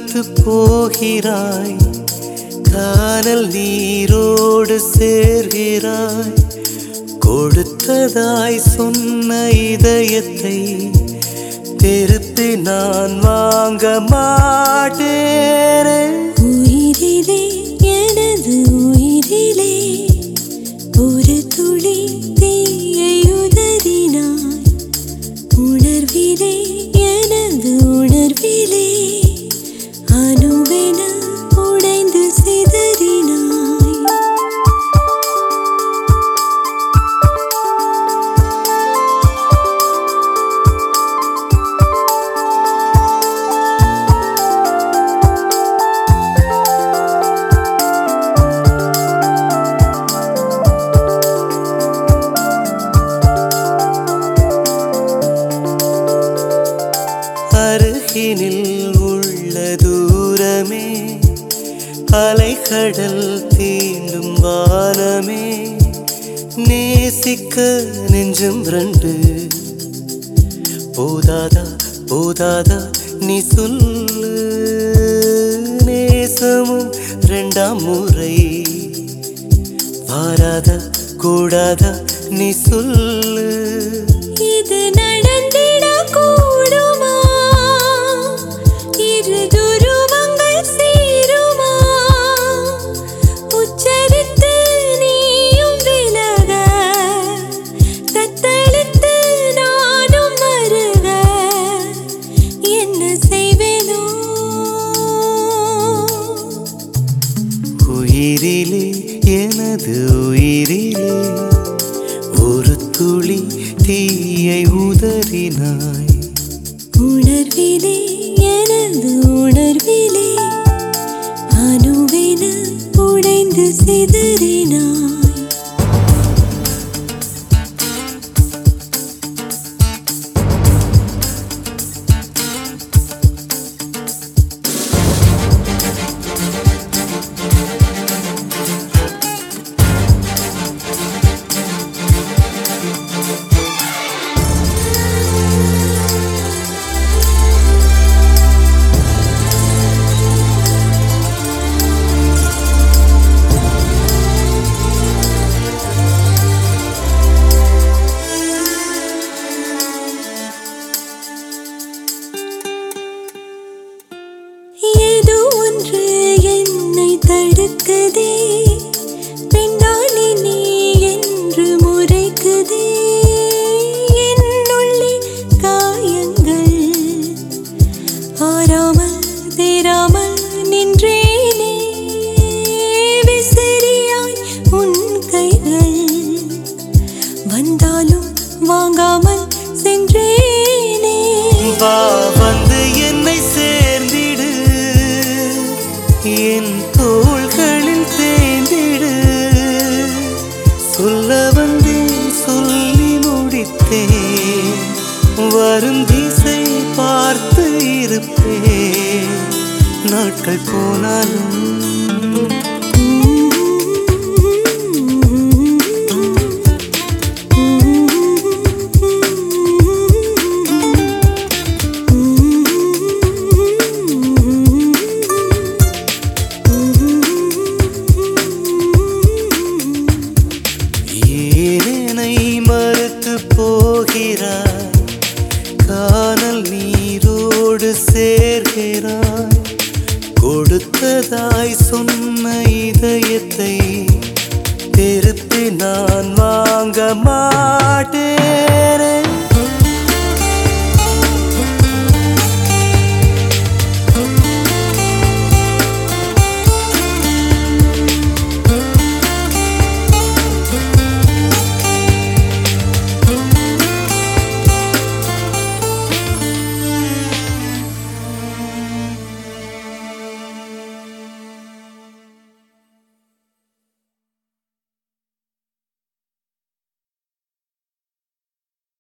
வைத்து போகிறாய் கானல் நீரோடு சேர்கிறாய் கொடுத்ததாய் சொன்ன இதயத்தை திருப்பி நான் வாங்க மாட்டேனே உயிரிலே எனது உயிரிலே ஒரு துளி தீயை உதறினாய் உணர்விலே எனது உணர்விலே அணுவென உடைந்து சிதறினாய் அருகினில் உள்ள தூரமே அலைக்கடல் தீண்டும் வானமே நேசிக்க நெஞ்சும் ரெண்டு போதாதா போதாதா நீ சொல்லு நேசமும் ரெண்டாம் முறை வாராதா கூடாதா நீ சொல்லு இது நடந்திட கூடுமா இரு துருவங்கள் சேருமா உச்சரித்து நீயும் விலக தத்தளித்து நானும் மருக என்ன செய்வேனோ உயிரிலே எனது உயிரிலே ஒரு துளி தீயை உதறினாய் உணர்விலே எனது உணர்விலே அணுவென உடைந்து சிதறினாய் ஏதோ ஒன்று என்னை தடுக்குதே பெண்ணாளி நீ என்று முறைக்குதே என்னுள்ளே காயங்கள் ஆறாமல் தேராமல் நின்றேனே விசிறியாய் உன் கைகள் வந்தாலும் வாங்காமல் சென்றேனே வா வந்து என்னை சேர்ந்திடு என் தோள்களில் தேர்ந்திடு சொல்ல வந்தேன் சொல்லி முடித்தேன் வரும் திசை பார்த்து இருப்பேன் நாட்கள் போனாலும்